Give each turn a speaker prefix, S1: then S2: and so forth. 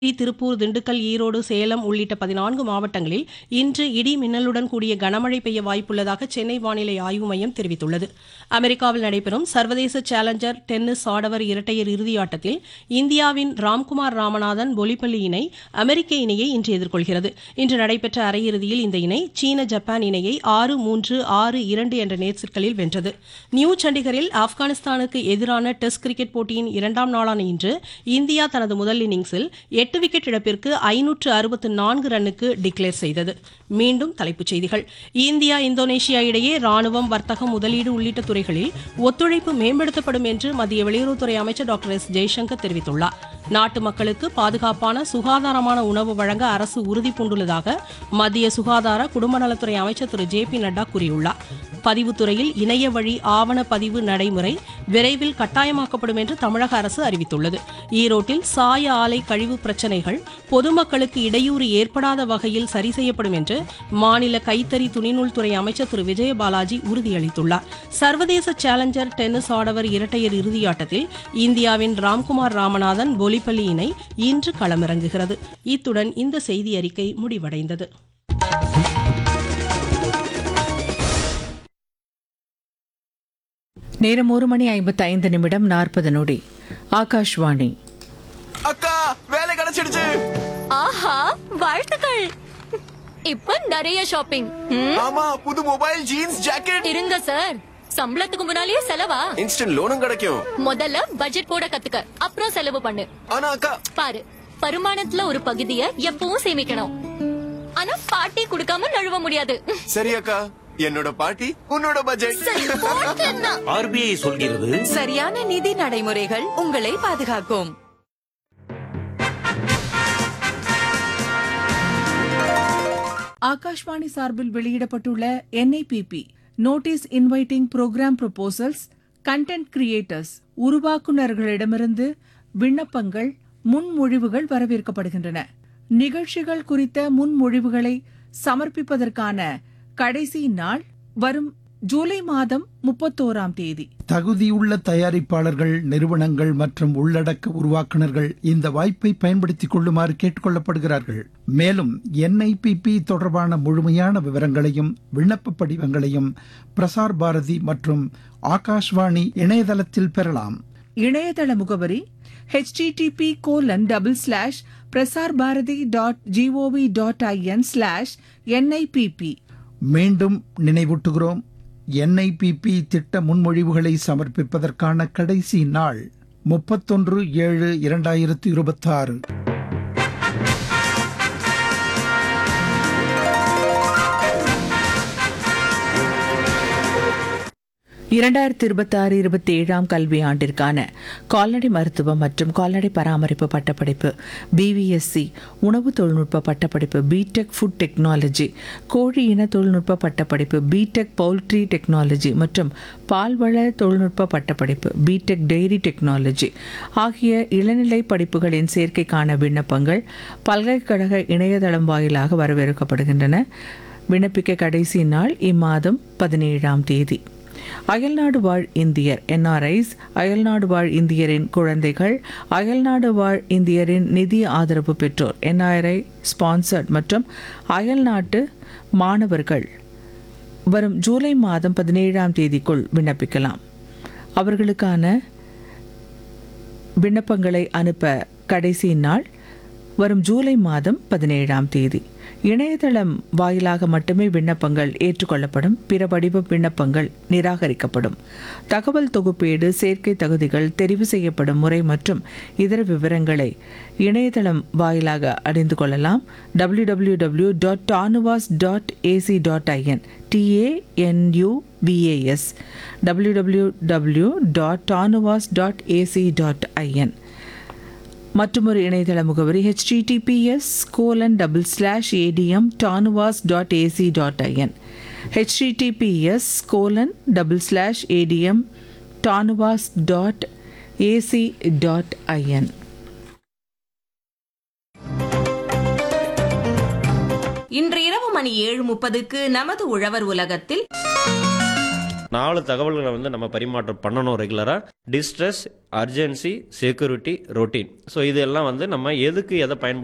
S1: திருப்பூர் திண்டுக்கல் ஈரோடு சேலம் உள்ளிட்ட பதினான்கு மாவட்டங்களில் இன்று இடி மின்னலுடன் கூடிய கனமழை பெய்ய வாய்ப்புள்ளதாக சென்னை வானிலை ஆய்வு மையம் தெரிவித்துள்ளது அமெரிக்காவில் நடைபெறும் சர்வதேச சேலஞ்சர் டென்னிஸ் ஆடவர் இரட்டையர் இறுதியாட்டத்தில் இந்தியாவின் ராம்குமார் ராமநாதன் பொலிப்பள்ளி இணை அமெரிக்க இணையை இன்று எதிர்கொள்கிறது இன்று நடைபெற்ற அரையிறுதியில் இந்த இணை சீன ஜப்பான் இணையை ஆறு மூன்று ஆறு இரண்டு என்ற நேர்ச்சிற்களில் வென்றது நியூ சண்டிகரில் ஆப்கானிஸ்தானுக்கு எதிரான டெஸ்ட் கிரிக்கெட் போட்டியின் இரண்டாம் நாளான இன்று இந்தியா தனது முதல் இன்னிங்ஸில் எட்டு விக்கெட் இழப்பிற்கு ஐநூற்று அறுபத்து நான்கு ரன்னுக்கு டிக்ளேர் செய்தது மீண்டும் தலைப்புச் செய்திகள் இந்தியா இந்தோனேஷியா இடையே ராணுவம் வர்த்தகம் முதலீடு உள்ளிட்ட துறைகளில் ஒத்துழைப்பு மேம்படுத்தப்படும் என்று மத்திய வெளியுறவுத்துறை அமைச்சர் டாக்டர் எஸ் ஜெய்சங்கர் தெரிவித்துள்ளார் நாட்டு மக்களுக்கு பாதுகாப்பான சுகாதாரமான உணவு வழங்க அரசு உறுதி பூண்டுள்ளதாக மத்திய சுகாதார குடும்ப நலத்துறை அமைச்சர் திரு ஜே பி நட்டா கூறியுள்ளார் பதிவுத்துறையில் இணைய வழி ஆவண பதிவு நடைமுறை விரைவில் கட்டாயமாக்கப்படும் என்று தமிழக அரசு அறிவித்துள்ளது ஈரோட்டில் சாய ஆலை கழிவு பிரச்சினைகள் பொதுமக்களுக்கு இடையூறு ஏற்படாத வகையில் சரி செய்யப்படும் என்று மாநில கைத்தறி துணிநூல் துறை அமைச்சர் திரு விஜயபாலாஜி உறுதியளித்துள்ளார் சர்வதேச சேலஞ்சர் டென்னிஸ் ஆடவர் இரட்டையர் இறுதியாட்டத்தில் இந்தியாவின் ராம்குமார் ராமநாதன் பொலிப்பள்ளி இணை இன்று களமிறங்குகிறது இத்துடன் இந்த செய்தி அறிக்கை முடிவடைந்தது
S2: நேரம் ஒரு மணி ஐம்பத்தி ஐந்து நிமிடம் நாற்பது நொடி ஆகாஷ்வாணி
S3: அக்கா வேலை கிடைச்சிடுச்சு
S4: ஆஹா வாழ்த்துக்கள் இப்ப நிறைய ஷாப்பிங் ம்,
S3: ஆமா புது மொபைல் ஜீன்ஸ் ஜாக்கெட்
S4: இருங்க சார் சம்பளத்துக்கு முன்னாலேயே செலவா
S3: இன்ஸ்டன்ட் லோனும் கிடைக்கும்
S4: முதல்ல பட்ஜெட் போட கத்துக்க அப்புறம் செலவு பண்ணு
S3: ஆனா அக்கா
S4: பாரு வருமானத்துல ஒரு பகுதிய எப்பவும் சேமிக்கணும் ஆனா பாட்டி கொடுக்காம நழுவ முடியாது
S3: சரி அக்கா என்னோட பாட்டி உன்னோட பட்ஜெட்
S4: சரி, போட்டுன்னா.
S5: ஆர்பிஐ சொல்கிறது
S6: சரியான நிதி நடைமுறைகள் உங்களை பாதுகாக்கும்
S2: ஆகாஷ்வாணி சார்பில் வெளியிடப்பட்டுள்ள NIPP notice inviting program proposals content creators உருவாக்குநர்களிடமிருந்து விண்ணப்பங்கள் முன்மொழிவுகள் வரவேற்கப்படுகின்றன நிகழ்ச்சிகள் குறித்த முன்மொழிவுகளை சமர்ப்பிப்பதற்கான கடைசி நாள் வரும் ஜூலை மாதம் முப்பத்தோராம் தேதி
S7: தகுதியுள்ள தயாரிப்பாளர்கள் நிறுவனங்கள் மற்றும் உள்ளடக்க உருவாக்குனர்கள் இந்த வாய்ப்பை பயன்படுத்திக் கொள்ளுமாறு கேட்டுக்கொள்ளப்படுகிறார்கள் மேலும் என்ஐபிபி தொடர்பான முழுமையான விவரங்களையும் விண்ணப்ப படிவங்களையும் பிரசார் பாரதி மற்றும் ஆகாஷ்வாணி இணையதளத்தில் பெறலாம்
S2: இணையதள முகவரி http colon double slash Prasar Bharati dot gov dot in slash NIPP
S7: மீண்டும் நினைவூட்டுகிறோம் என்ஐபிபி திட்ட முன்மொழிவுகளை சமர்ப்பிப்பதற்கான கடைசி நாள் முப்பத்தொன்று ஏழு இரண்டாயிரத்து இருபத்தாறு
S2: இரண்டாயிரத்தி இருபத்தி ஆறு இருபத்தி ஏழாம் கல்வி ஆண்டிற்கான கால்நடை மருத்துவம் மற்றும் கால்நடை பராமரிப்பு பட்டப்படிப்பு பிவிஎஸ்சி உணவு தொழில்நுட்ப பட்டப்படிப்பு பிடெக் ஃபுட் டெக்னாலஜி கோழி இன தொழில்நுட்ப பட்டப்படிப்பு பிடெக் பவுல்ட்ரி டெக்னாலஜி மற்றும் பால்வள தொழில்நுட்ப பட்டப்படிப்பு பிடெக் டெய்ரி டெக்னாலஜி ஆகிய இளநிலை படிப்புகளின் சேர்க்கைக்கான விண்ணப்பங்கள் பல்கலைக்கழக இணையதளம் வாயிலாக வரவேற்கப்படுகின்றன விண்ணப்பிக்க கடைசி நாள் இம்மாதம் பதினேழாம் தேதி அயல்நாடு வாழ் இந்தியர் என்ஆர்ஐஸ் அயல்நாடு வாழ் இந்தியரின் குழந்தைகள் அயல்நாடு வாழ் இந்தியரின் நிதி ஆதரவு பெற்றோர் என்ஆர்ஐ ஸ்பான்சர்ட் மற்றும் அயல்நாட்டு மாணவர்கள் வரும் ஜூலை மாதம் பதினேழாம் தேதிக்குள் விண்ணப்பிக்கலாம் அவர்களுக்கான விண்ணப்பங்களை அனுப்ப கடைசி நாள் வரும் ஜூலை மாதம் பதினேழாம் தேதி இணையதளம் வாயிலாக மட்டுமே விண்ணப்பங்கள் ஏற்றுக்கொள்ளப்படும் பிற வடிவ விண்ணப்பங்கள் நிராகரிக்கப்படும் தகவல் தொகுப்பீடு சேர்க்கை தகுதிகள் தெரிவு செய்யப்படும் முறை மற்றும் இதர விவரங்களை இணையதளம் வாயிலாக அறிந்து கொள்ளலாம் W W W dot TANUVAS dot AC dot IN TANUVAS W W W dot TANUVAS dot AC dot IN மற்றொரு இணையதள முகவரி https colon double slash ATM TANUVAS dot AC dot IN https colon double slash ATM TANUVAS dot AC dot IN
S6: இன்று இரவு மணி ஏழு முப்பதுக்கு நமது உழவர் உலகத்தில்
S5: நாலு தகவல்களை வந்து நம்ம பரிமாற்றம் பண்ணணும் ரெகுலராக distress urgency security routine so இதெல்லாம் வந்து நம்ம எதுக்கு எதை பயன்படுத்த